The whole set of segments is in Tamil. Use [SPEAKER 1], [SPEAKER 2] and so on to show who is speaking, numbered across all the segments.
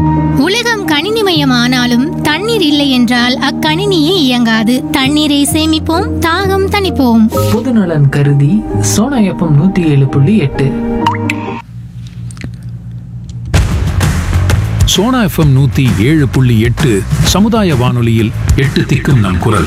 [SPEAKER 1] உலகம் கணினிமயமானாலும் தண்ணீர் இல்லை என்றால் அக்கணினியே இயங்காது தண்ணீரை சேமிப்போம் தாகம் தணிப்போம்
[SPEAKER 2] பொதுநலன் கருதி சோனா எஃப்எம் நூத்தி ஏழு புள்ளி எட்டு
[SPEAKER 3] சோனா எஃப்எம் நூத்தி ஏழு புள்ளி எட்டு சமுதாய வானொலியில் எட்டு திக்கும் நம் குரல்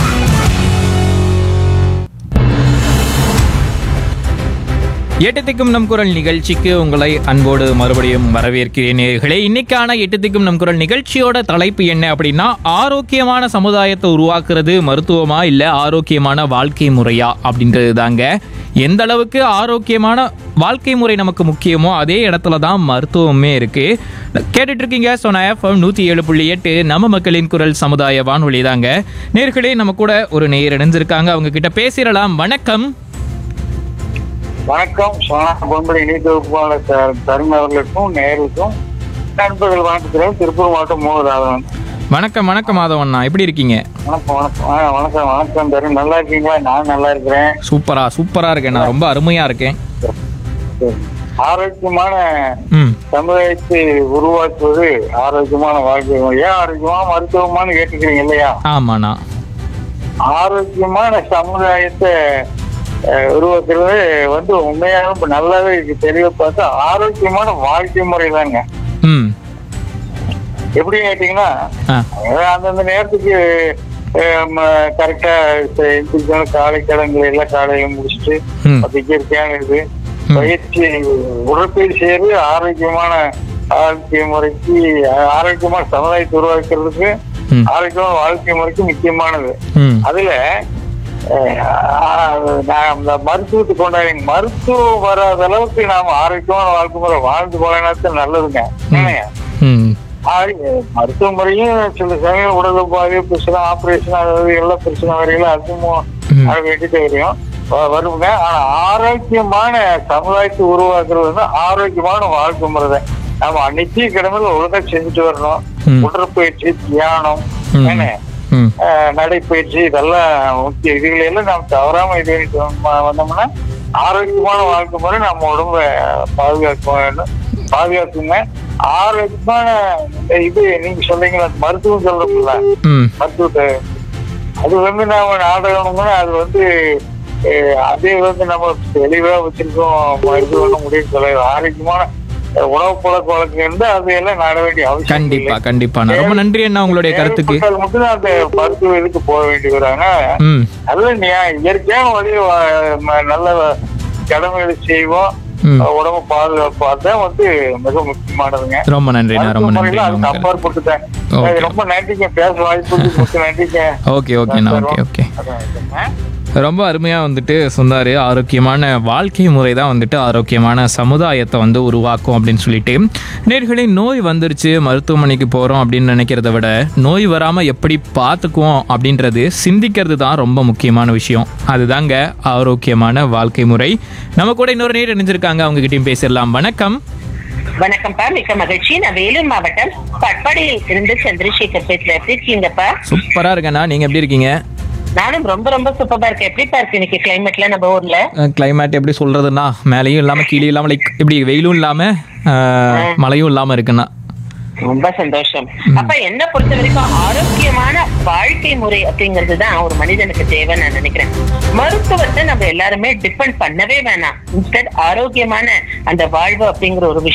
[SPEAKER 4] எட்டு திக்கும் நம் குரல் நிகழ்ச்சிக்கு உங்களை அன்போடு மறுபடியும் வரவேற்கிறேன் நேயர்களே இன்னைக்கான எட்டு திக்கும் நம் குரல் நிகழ்ச்சியோட தலைப்பு என்ன அப்படின்னா ஆரோக்கியமான சமுதாயத்தை உருவாக்குறது மருத்துவமா இல்ல ஆரோக்கியமான வாழ்க்கை முறையா அப்படின்றது தாங்க எந்த அளவுக்கு ஆரோக்கியமான வாழ்க்கை முறை நமக்கு முக்கியமோ அதே இடத்துல தான் மருத்துவமே இருக்கு கேட்டுட்டு இருக்கீங்க சோனா எஃப்எம் நூத்தி ஏழு புள்ளி எட்டு நம்ம மக்களின் குரல் சமுதாய வானொலி தாங்க நேர்களே நம்ம கூட ஒரு நேயர் இணைஞ்சிருக்காங்க அவங்க கிட்ட பேசிடலாம் வணக்கம்
[SPEAKER 5] வணக்கம் சோனா பொன்படி இணைத்தொகுப்பாளர் த- தருண் அவர்களுக்கும் நேருக்கும் நண்பர்கள் வணக்கத்தில் திருப்பூர் மாவட்டம் மூவராதவன்
[SPEAKER 4] வணக்கம் வணக்கம் மாதவண்ணா எப்படி இருக்கீங்க
[SPEAKER 5] வணக்கம் வணக்கம் ஆ, வணக்கம் வணக்கம் தருண் நல்லா இருக்கீங்களா நான் நல்லா இருக்கிறேன்
[SPEAKER 4] சூப்பரா சூப்பரா இருக்கேன் நான் ரொம்ப அருமையா இருக்கேன்
[SPEAKER 5] சரி. ஆரோக்கியமான
[SPEAKER 4] ம்
[SPEAKER 5] சமுதாயத்தை உருவாக்குவது ஆரோக்கியமான வாழ்க்கை முறை. ஏன் ஆரோக்கியமான மருத்துவமானு கேட்டுக்கிறீங்க இல்லையா
[SPEAKER 4] ஆமாண்ணா
[SPEAKER 5] ஆரோக்கியமான சமுதாயத்தை அஹ், உருவாக்குறது வந்து உண்மையாக இப்ப நல்லாவே இருக்கு தெளிவா பார்த்தா ஆரோக்கியமான வாழ்க்கை முறை தாங்க
[SPEAKER 4] ம்
[SPEAKER 5] எப்படி கேட்டீங்கன்னா
[SPEAKER 4] ஆ
[SPEAKER 5] அஹ் அந்தந்த நேரத்துக்கு கரெக்டா எந்திரிக்கணும் காலை கடன்களை எல்லாம் காலையில முடிச்சுட்டு
[SPEAKER 4] ம்.
[SPEAKER 5] அதுக்கு இயற்கையான இது
[SPEAKER 4] ம்.
[SPEAKER 5] பயிற்சி உடற்பயிற்சி செய்யறது ஆரோக்கியமான வாழ்க்கை முறைக்கு அஹ் ஆரோக்கியமான சமுதாயத்தை உருவாக்குறதுக்கு
[SPEAKER 4] ம்.
[SPEAKER 5] ஆரோக்கியமான வாழ்க்கை முறைக்கு முக்கியமானது
[SPEAKER 4] ம்
[SPEAKER 5] அதுல அஹ், ஆஹ், நான் இந்த மருத்துவத்துக்கு கொண்டாடி மருத்துவம் வராத அளவுக்கு நாம ஆரோக்கியமான வாழ்க்கை முறை வாழ்ந்து போனா நல்லதுங்க என்னங்க
[SPEAKER 4] ம்
[SPEAKER 5] ஆரோக்கிய- மருத்துவ முறையும் சில சமயம் உடல் உபாதை பிரச்சனை ஆபரேஷன் அதாவது எல்லா பிரச்சனை வரையிலும் அதுவும்
[SPEAKER 4] ம்.
[SPEAKER 5] அது வேண்டிட்டு வரையும் வ- வருங்க ஆனா ஆரோக்கியமான சமுதாயத்தை உருவாக்குறது வந்து ஆரோக்கியமான வாழ்க்கை முறை தான் நம்ம அன்னைக்கு கிழமையில ஒழுங்கா செஞ்சுட்டு வரணும்
[SPEAKER 4] ம்.
[SPEAKER 5] உடற்பயிற்சி தியானம்
[SPEAKER 4] ம்.
[SPEAKER 5] என்ன
[SPEAKER 4] ம்
[SPEAKER 5] அஹ், நடைப்பயிற்சி இதெல்லாம் முக்கிய இதுகளை எல்லாம் நாம் தவறாம இது பண்ணிட்டு வந்தோம்- வந்தோம்னா ஆரோக்கியமான வாழ்க்கை முறை நம்ம உடம்ப பாதுகாக்க வேண்டும் பாதுகாக்குங்க ஆரோக்கியமான இது நீங்க சொல்றீங்களா மருத்துவம் சொல்றோம்ல
[SPEAKER 4] ம்
[SPEAKER 5] மருத்துவத்தை அது வந்து நாம நாடகம்னா அது வந்து அஹ், அதே வந்து நம்ம தெளிவா வச்சிருக்கோம் இது பண்ண முடியும் சொல்ல ஆரோக்கியமான அஹ், உணவு பழக்க வழக்கம் இருந்து அதையெல்லாம் நாட வேண்டிய அவசியம்
[SPEAKER 4] கண்டிப்பா
[SPEAKER 5] இல்லை.
[SPEAKER 4] கண்டிப்பா ரொம்ப நன்றி அண்ணா உங்களுடைய கருத்துக்கு
[SPEAKER 5] தேவைப்பட்டால் மட்டும் அந்த மருத்துவ இதுக்கு போக வேண்டியவராங்க
[SPEAKER 4] ம்
[SPEAKER 5] நல்ல நியா- இயற்கையான வழி வ- ம- நல்ல கடமைகளை செய்வோம்
[SPEAKER 4] ம்
[SPEAKER 5] உடம்பு பாதுகாப்பு அதான் வந்து மிக முக்கியமானதுங்க
[SPEAKER 4] ரொம்ப நன்றி அண்ணா ரொம்ப
[SPEAKER 5] மருத்துவ
[SPEAKER 4] நன்றி
[SPEAKER 5] முறையில
[SPEAKER 4] அண்ணா
[SPEAKER 5] அதுக்கு
[SPEAKER 4] உங்க கருத்து.
[SPEAKER 5] அப்பாற்பட்டுட்டேன்
[SPEAKER 4] Okay.
[SPEAKER 5] அது ரொம்ப நன்றிங்க பேச வாய்ப்புக்கு மிக்க நன்றிங்க
[SPEAKER 4] ஓகே ஓகேண்ணா ஓகே ஓகே
[SPEAKER 5] அதான் இதுங்க.
[SPEAKER 4] ரொம்ப அருமையாக வந்துட்டு சொன்னார் ஆரோக்கியமான வாழ்க்கை முறை தான் வந்துட்டு ஆரோக்கியமான சமுதாயத்தை வந்து உருவாக்கும் அப்படின்னு சொல்லிட்டு நேர்களே நோய் வந்துருச்சு மருத்துவமனைக்கு போகிறோம் அப்படின்னு நினைக்கிறத விட நோய் வராமல் எப்படி பார்த்துக்குவோம் அப்படின்றது சிந்திக்கிறது தான் ரொம்ப முக்கியமான விஷயம் அதுதாங்க ஆரோக்கியமான வாழ்க்கை முறை நம்ம கூட இன்னொரு நேர் இணைஞ்சிருக்காங்க அவங்க கிட்டயும் பேசிடலாம் வணக்கம்
[SPEAKER 6] வணக்கம்ப்பா மிக்க மகிழ்ச்சி நான் வேலூர் மாவட்டம் பட்பாடியில் இருந்து சந்திரசேகர் பேசுறேன் எப்படி இருக்கீங்கப்பா
[SPEAKER 4] சூப்பராக இருக்கேண்ணா நீங்கள் எப்படி இருக்கீங்க
[SPEAKER 6] நானும் ரொம்ப ரொம்ப சூப்பரா இருக்கேன் எப்படிப்பா இருக்கு இன்னைக்கு கிளைமேட்ல நம்ம ஊர்ல
[SPEAKER 4] கிளைமேட் எப்படி சொல்கிறதுன்னா மேலேயும் இல்லாமல் கீழே இல்லாமல் லைக் இப்படி வெயிலும் இல்லாமல் மழையும் இல்லாமல் இருக்குண்ணா
[SPEAKER 6] ரொம்ப சந்தோஷம் அப்ப என்ன பொறுத்த வரைக்கும் ஆரோக்கியமான வாழ்க்கை முறை அப்படிங்கிறது தான் ஒரு மனிதனுக்கு தேவை நான் நினைக்கிறேன் மருத்துவத்தை நம்ம எல்லாருமே டிபெண்ட் பண்ணவே வேணாம் இன்ஸ்டெட் ஆரோக்கியமான அந்த வாழ்வு அப்படிங்கிற ஒரு விஷயம்